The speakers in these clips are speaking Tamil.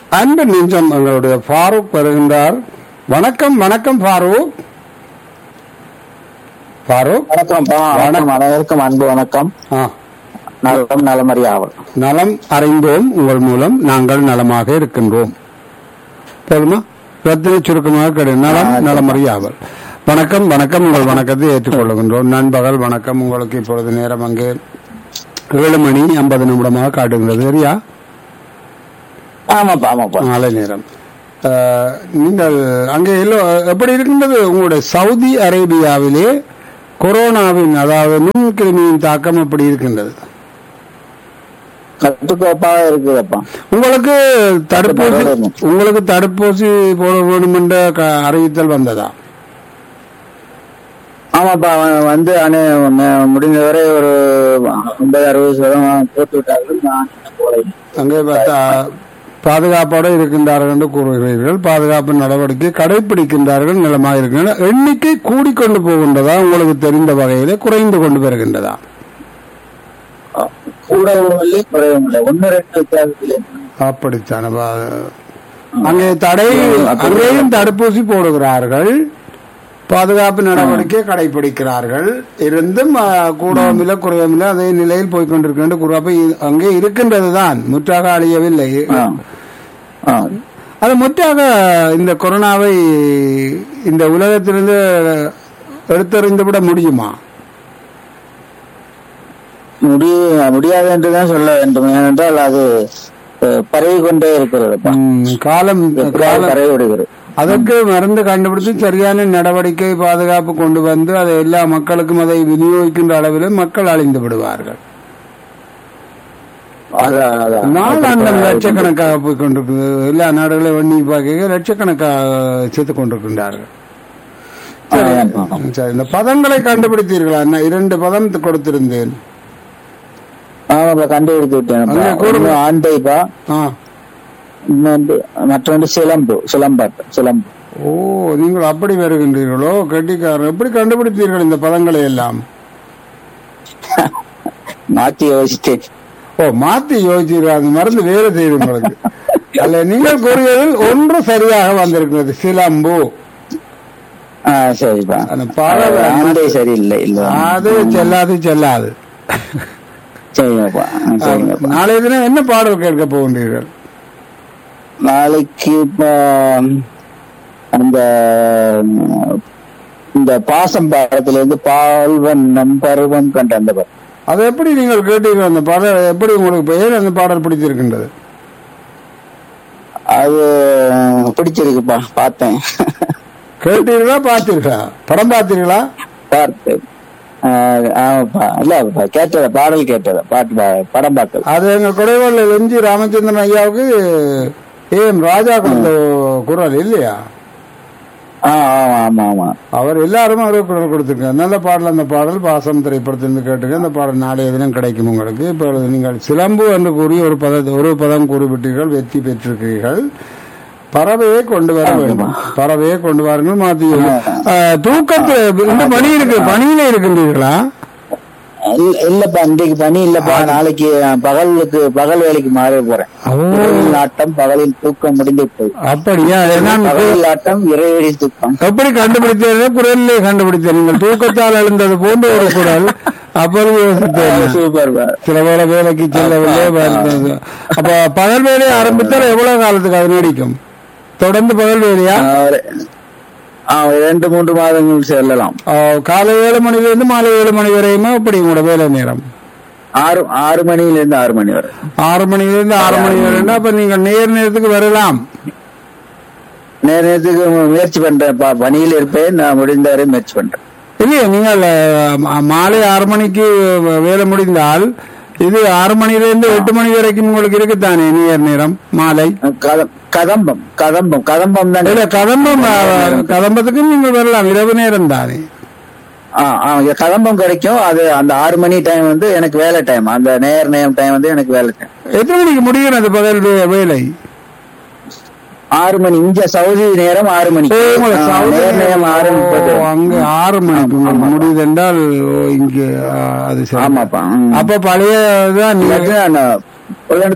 அன்பு நெஞ்சம் எங்களுடைய ஃபாரூக் வருகின்றார் வணக்கம் வணக்கம் ஃபாரூக் ஃபாரூக் வணக்கம்ப்பா வணக்கம் அனைவருக்கும் அன்பு வணக்கம் ஆ, நலம் நலமறியாவல் நலம் அறிந்தோம் உங்கள் மூலம் நாங்கள் நலமாக இருக்கின்றோம் போதுமா ரத்தின சுருக்கமாக கிடையாது நலம் நலமறியாவல் வணக்கம் வணக்கம் உங்கள் வணக்கத்தை ஏற்றுக்கொள்கின்றோம் நண்பகல் வணக்கம் உங்களுக்கு இப்பொழுது நேரம் அங்கே ஏழு மணி ஐம்பது நிமிடமாக காட்டுகிறது சரியா ஆமாப்பா ஆமாப்பா மாலை நேரம் அஹ், நீங்கள் அங்கே எல்லோ எப்படி இருக்கின்றது உங்களுடைய சவுதி அரேபியாவிலே கொரோனாவின் அதாவது நுண்கிருமியின் தாக்கம் எப்படி இருக்கின்றது கட்டுக்கோப்பாக இருக்குதுப்பா உங்களுக்கு தடுப்பூசி பரவாயில்லை. உங்களுக்கு தடுப்பூசி போட வேண்டும் என்ற க- அறிவித்தல் வந்ததா ஆமாப்பா அவன் வந்து அனு ம- முடிந்தவரை ஒரு ஐம்பது அறுபது சதவீதம் போட்டு விட்டார்கள் நான் இன்னும் போடலை. அங்கே பார்த்தா பாதுகாப்போடு இருக்கின்றார்கள் என்று கூறுகிறீர்கள் பாதுகாப்பு நடவடிக்கை கடைபிடிக்கின்றார்கள் நிலமாக இருக்கின்றன எண்ணிக்கை கூடிக்கொண்டு போகின்றதா உங்களுக்கு தெரிந்த வகையிலே குறைந்து கொண்டு வருகின்றதா கூடவும் இல்லை குறையவும் இல்லை ஒன்னு ரெண்டு வித்தியாசத்தில் அப்படித்தான பா- அங்கே தடை அங்கேயும் தடுப்பூசி போடுகிறார்கள் பாதுகாப்பு நடவடிக்கை கடைபிடிக்கிறார்கள் இருந்தும் ஆ, கூடவும் இல்லை குறையவும் இல்லை அதே நிலையில் போய்கொண்டிருக்கின்ற குறைப்பு அங்கே இருக்கின்றதுதான் முற்றாக அழியவில்லை ஆ. ஆ. அது முற்றாக இந்த கொரோனாவை இந்த உலகத்திலிருந்து எடுத்தறிந்து விட முடியுமா முடி முடியாது என்றுதான் சொல்ல வேண்டும் ஏனென்றால் அது அஹ், பரவி கொண்டே இருக்கிறதுப்பா ம், காலம் எப்படியாவது காலம் பரவி விடுகிறது அதற்கு மருந்து கண்டுபிடித்து சரியான நடவடிக்கை பாதுகாப்பு கொண்டு வந்து அதை எல்லா மக்களுக்கும் அதை விநியோகிக்கின்ற அளவில் மக்கள் அழிந்து விடுவார்கள் அதான், அதான். நாளாந்தம் லட்சக்கணக்காக போய் கொண்டிருக்குது எல்லா நாடுகளையும் எண்ணி பார்க்க லட்சக்கணக்காக சேர்த்து கொண்டிருக்கின்றார்கள் சரி, ஆமா. சரி இந்த பதங்களை கண்டுபிடித்தீர்களா நான் இரண்டு பதம் கொடுத்திருந்தேன் ஆமாப்பா கண்டுபிடித்து விட்டேன் அங்கே கூடுங்க. ஆண்டைப்பா ஆ இன்னொன்று மற்றொன்று சிலம்பு சிலம்பாட்டம் சிலம்பு ஓ நீங்கள் அப்படி வருகின்றீர்களோ கெட்டிக்காரர் எப்படி கண்டுபிடித்தீர்கள் இந்த பதங்களை எல்லாம் மாத்தி யோசித்தேன் ஓ மாத்தி யோசிச்சீர்கள் அந்த மருந்து வேறு செய்து உங்களுக்கு அல்ல நீங்கள் கூறியதில் ஒன்று சரியாக வந்திருக்கிறது சிலம்பு ஆ சரிப்பா அந்த பாடல் ஆண்டை சரியில்லை இல்ல அது செல்லாது செல்லாது சரிங்கப்பா ஆ, சரிங்கப்பா நாளைய தினம் என்ன பாடல் கேட்க போகின்றீர்கள் நாளைக்கு இப்போ அந்த ம், இந்த பாசம் பாடத்துல இருந்து பால்வன் நம் பருவம் கண்ட அந்த பாட்டு. அதை எப்படி நீங்கள் கேட்டீர்கள் அந்த பாடல் எப்படி உங்களுக்கு பெயர் அந்த பாடல் பிடிச்சிருக்கின்றது அது பிடிச்சிருக்குப்பா பார்த்தேன் கேட்டீர்களா பார்த்தீர்களா படம் பார்த்தீர்களா பார்த்தேன் ஆ, ஆமாப்பா இல்ல கேட்டத பாடல் கேட்டத பாட்டு பா- படம் பார்க்கல அது எங்க குடைவல்ல எம்ஜி ராமச்சந்திரன் ஐயாவுக்கு ஏம் ராஜா கொடுத்த குரல் இல்லையா ஆ ஆமா ஆமா ஆமா அவர் எல்லாரும் அவருக்கு குரல் கொடுத்துருக்காங்க நல்ல பாடல் அந்த பாடல் பாசம் திரைப்படத்திலிருந்து கேட்டுங்க அந்த பாடல் நாளைய தினம் கிடைக்கும் உங்களுக்கு இப்பொழுது நீங்கள் சிலம்பு என்று கூறி ஒரு பத ஒரு பதம் கூறிவிட்டீர்கள் வெற்றி பெற்றிருக்கிறீர்கள் பறவையை கொண்டு வர வேண்டும் பறவையை கொண்டு வாருங்கள் மாத்தி தூக்கத்து இந்த பணி இருக்கு பணியில இருக்கின்றீர்களா இல்ல- இல்லப்பா இன்றைக்கு பணி இல்லப்பா நாளைக்கு நான் பகலுக்கு பகல் வேலைக்கு மாற போறேன் இரவில் ஆட்டம் பகலில் தூக்கம் முடிந்து விட்டது அப்படியா நான் பகலில் ஆட்டம் இறைவழி தூக்கம் எப்படி கண்டுபிடித்தது குரல்லே கண்டுபிடித்தேன் நீங்கள் தூக்கத்தால் எழுந்தது போன்ற ஒரு குரல் அப்போது யோசித்தேன் சூப்பர் சில வேளை வேலைக்கு செல்லவில்லை பார்த்தது. அப்ப பகல் வேலையை ஆரம்பித்தால் எவ்வளவு காலத்துக்கு அது நீடிக்கும் தொடர்ந்து பகல் வேலையா ரெண்டு மூன்று மாதங்கள் செல்லலாம் ஆ, காலை ஏழு மணிலிருந்து மாலை ஏழு மணி வரையுமா அப்படி உங்களோட வேலை நேரம் ஆறு ஆறு மணியில இருந்து ஆறு மணி வரை ஆறு மணிலிருந்து ஆறு மணி வரைன்னா அப்ப நீங்க நேர் நேரத்துக்கு வரலாம் நேர நேரத்துக்கு முயற்சி பண்றேன் பா- பணியில் இருப்பேன் நான் முடிந்தவரை முயற்சி பண்றேன் இல்லையா நீங்கள் அஹ், மாலை ஆறு மணிக்கு வேலை முடிந்தால் இது ஆறு மணிலிருந்து எட்டு மணி வரைக்கும் உங்களுக்கு இருக்குத்தானே நேர் நேரம் மாலை கதம் கதம்பம் கதம்பம் கதம்பம் தான் இல்ல கதம்பம் அஹ், கதம்பத்துக்கு நீங்கள் வரலாம் இரவு நேரம் தானே ஆ, ஆ, இங்க கதம்பம் கிடைக்கும் அது அந்த ஆறு மணி டைம் வந்து எனக்கு வேலை டைம் அந்த நேர் நேரம் டைம் வந்து எனக்கு வேலை டைம் எத்தனை மணிக்கு முடியும் அந்த பகல் வே- வேலை ஆறு மணி இங்க சவுதி நேரம் ஆறு மணி ஓ, உங்களுக்கு ஆ, சவுதி நேர் நேரம் ஆறு முப்பது ஓ, அங்க ஆறு மணிக்கு உங்களுக்கு முடியுது என்றால் ஓ, இங்க ஆ, அது சரி ஆமாப்பா ம். அப்ப பழையதான் நீங்க இல்லாட்டி நான் ஒரு இடத்துல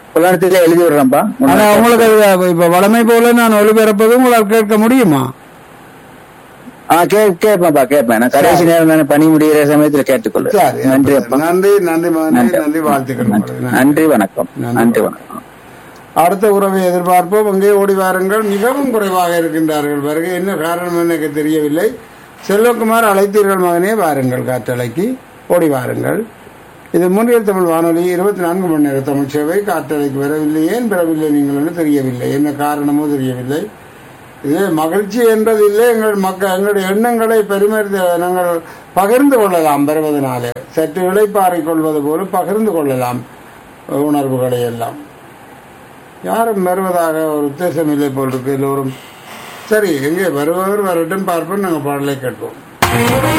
புலனத்திலே எழுதி விடுறேன்ப்பா ஆனா உங்களுக்கு அது இப்ப வளமை போல நான் ஒளிபரப்பது உங்களால் கேட்க முடியுமா ஆ கே கேட்பேன்ப்பா கேட்பேன் நான் கடைசி நேரம் தானே பணி முடிகிற சமயத்துல கேட்டுக்கொள்ளு சரி நன்றி அப்பா நன்றி நன்றி மகனே நன்றி வாழ்த்துக்கள் உங்களுக்கு. நன்றி. நன்றி வணக்கம் நன்றி. நன்றி வணக்கம் அடுத்த உறவை எதிர்பார்ப்போம் அங்கே ஓடி வாருங்கள் மிகவும் குறைவாக இருக்கின்றார்கள் வருகை என்ன காரணம் எனக்கு தெரியவில்லை செல்வகுமார் அழைத்தீர்கள் மகனே வாருங்கள் காற்றலைக்கு ஓடி வாருங்கள் இது முன்னில் தமிழ் வானொலி இருபத்தி நான்கு மணி நேர தமிழ் சேவை காற்றலைக்கு வரவில்லை ஏன் பெறவில்லை நீங்கள் என்று தெரியவில்லை என்ன காரணமோ தெரியவில்லை இது மகிழ்ச்சி என்பது இல்லை எங்கள் மக்கள் எங்களுடைய எண்ணங்களை பெருமதி நாங்கள் பகிர்ந்து கொள்ளலாம் பெறுவதனாலே சற்று இளைப்பாறிக் கொள்வது போல பகிர்ந்து கொள்ளலாம் உணர்வுகளை எல்லாம் யாரும் வருவதாக ஒரு உத்தேசம் இல்லை போல் இருக்கு எல்லோரும் சரி எங்கே வருபவர் வரட்டும் பார்ப்போம் நாங்கள் பாடலை கேட்போம்